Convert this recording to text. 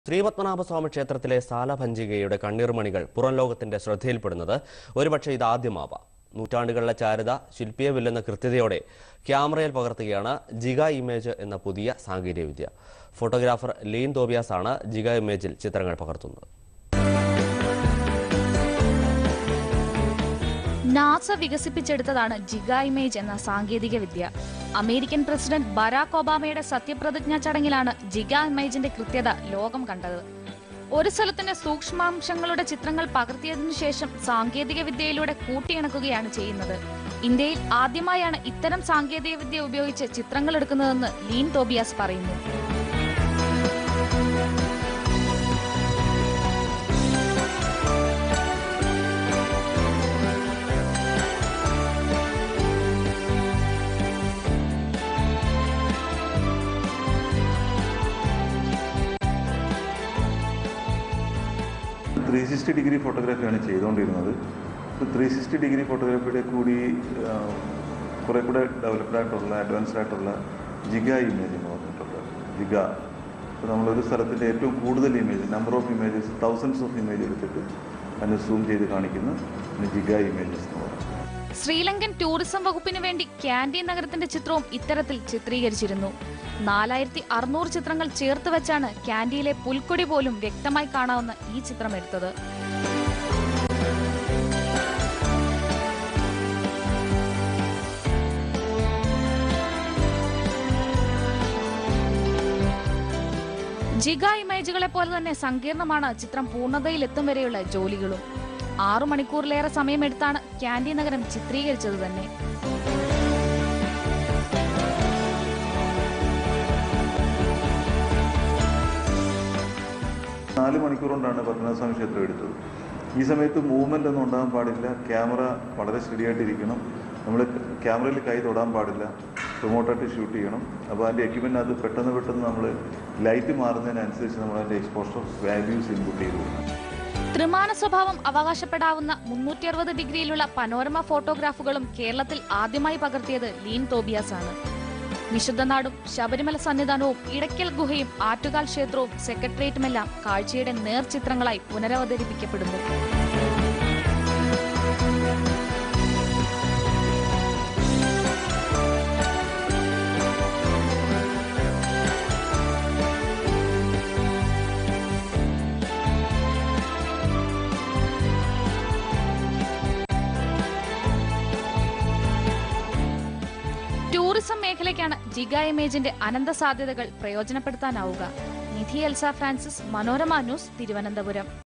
ശ്രീപത്മനാഭസ്വാമി ക്ഷേത്രത്തിലെ സാലഭഞ്ചികയുടെ കണ്ണീർമണികൾ പുറം ലോകത്തിന്റെ ശ്രദ്ധയിൽപ്പെടുന്നത് ഒരുപക്ഷെ ഇതാദ്യമാവാം നൂറ്റാണ്ടുകളിലെ ചാരുത ശില്പിയെ വെല്ലുന്ന കൃത്യതയോടെ ക്യാമറയിൽ പകർത്തുകയാണ് ജിഗ ഇമേജ് എന്ന പുതിയ സാങ്കേതികവിദ്യ ഫോട്ടോഗ്രാഫർ ലീൻ തോബിയാസ് ആണ് ജിഗ ഇമേജിൽ ചിത്രങ്ങൾ പകർത്തുന്നത് നാസ വികസിപ്പിച്ചെടുത്തതാണ് ജിഗ ഇമേജ് എന്ന സാങ്കേതിക വിദ്യ അമേരിക്കൻ പ്രസിഡന്റ് ബരാക് ഒബാമയുടെ സത്യപ്രതിജ്ഞാ ചടങ്ങിലാണ് ജിഗ ഇമേജിന്റെ കൃത്യത ലോകം കണ്ടത് ഒരു സ്ഥലത്തിന്റെ സൂക്ഷ്മാംശങ്ങളുടെ ചിത്രങ്ങൾ പകർത്തിയതിനു ശേഷം സാങ്കേതിക വിദ്യയിലൂടെ കൂട്ടിയിണക്കുകയാണ് ചെയ്യുന്നത് ഇന്ത്യയിൽ ആദ്യമായാണ് ഇത്തരം സാങ്കേതിക വിദ്യ ഉപയോഗിച്ച് ചിത്രങ്ങൾ എടുക്കുന്നതെന്ന് ലീൻ തോബിയാസ് പറയുന്നു ത്രീ സിക്സ്റ്റി ഡിഗ്രി ഫോട്ടോഗ്രാഫിയാണ് ചെയ്തുകൊണ്ടിരുന്നത് ത്രീ സിക്സ്റ്റി ഡിഗ്രി ഫോട്ടോഗ്രാഫിയുടെ കൂടി ആ, കുറേ കൂടെ ഡെവലപ്ഡ് ആയിട്ടുള്ള അഡ്വാൻസ്ഡ് ആയിട്ടുള്ള ജിഗ ഇമേജ് എന്ന് പറഞ്ഞിട്ടുള്ള ജിഗ ഇപ്പോൾ നമ്മളൊരു സ്ഥലത്തിൻ്റെ ഏറ്റവും കൂടുതൽ image number of images thousands of image എടുത്തിട്ട് അതിനെ സൂം ചെയ്ത് കാണിക്കുന്ന ജിഗ ഇമേജസ് എന്ന് പറയുന്നത് ശ്രീലങ്കൻ ടൂറിസം വകുപ്പിന് വേണ്ടി ക്യാൻഡി നഗരത്തിന്റെ ചിത്രവും ഇത്തരത്തിൽ ചിത്രീകരിച്ചിരുന്നു നാലായിരത്തി അറുന്നൂറ് ചിത്രങ്ങൾ ചേർത്ത് വെച്ചാണ് ക്യാൻഡിയിലെ പുൽക്കൊടി പോലും വ്യക്തമായി കാണാവുന്ന ഈ ചിത്രം എടുത്തത് ജിഗ ഇമേജുകളെ പോലെ തന്നെ സങ്കീർണമാണ് ചിത്രം പൂർണ്ണതയിൽ എത്തും വരെയുള്ള ജോലികളും ആറു മണിക്കൂറിലേറെ സമയമെടുത്താണ് ക്യാൻഡി നഗരം ചിത്രീകരിച്ചത് തന്നെ നാല് മണിക്കൂർ കൊണ്ടാണ് പത്മനാഭസ്വാമി ക്ഷേത്രം എടുത്തത് ഈ സമയത്ത് മൂവ്മെൻ്റ് ഒന്നും ഉണ്ടാകാൻ പാടില്ല ക്യാമറ വളരെ സ്റ്റഡി ആയിട്ടിരിക്കണം നമ്മൾ ക്യാമറയിൽ കൈ തൊടാൻ പാടില്ല റിമോട്ടായിട്ട് ഷൂട്ട് ചെയ്യണം അപ്പോൾ അതിൻ്റെ എക്യുപ്മെൻ്റ് അത് പെട്ടെന്ന് പെട്ടെന്ന് നമ്മൾ ലൈറ്റ് മാറുന്നതിനനുസരിച്ച് നമ്മൾ അതിൻ്റെ എക്സ്പോഷർ വാല്യൂസ് ഇൻപുട്ട് ചെയ്ത് കൊടുക്കണം ത്രിമാന സ്വഭാവം അവകാശപ്പെടാവുന്ന മുന്നൂറ്റി അറുപത് ഡിഗ്രിയിലുള്ള പനോരമ ഫോട്ടോഗ്രാഫുകളും കേരളത്തിൽ ആദ്യമായി പകർത്തിയത് ലീൻ തോബിയാസ് ആണ് വിശുദ്ധനാടും ശബരിമല സന്നിധാനവും ഇടയ്ക്കൽ ഗുഹയും ആറ്റുകാൽ ക്ഷേത്രവും സെക്രട്ടേറിയറ്റുമെല്ലാം കാഴ്ചയുടെ നേർചിത്രങ്ങളായി പുനരവതരിപ്പിക്കപ്പെടുന്നു ടൂറിസം മേഖലയ്ക്കാണ് ജിഗ ഇമേജിന്റെ അനന്ത സാധ്യതകൾ പ്രയോജനപ്പെടുത്താനാവുക Nidhi Elsa Francis Manorama news Thiruvananthapuram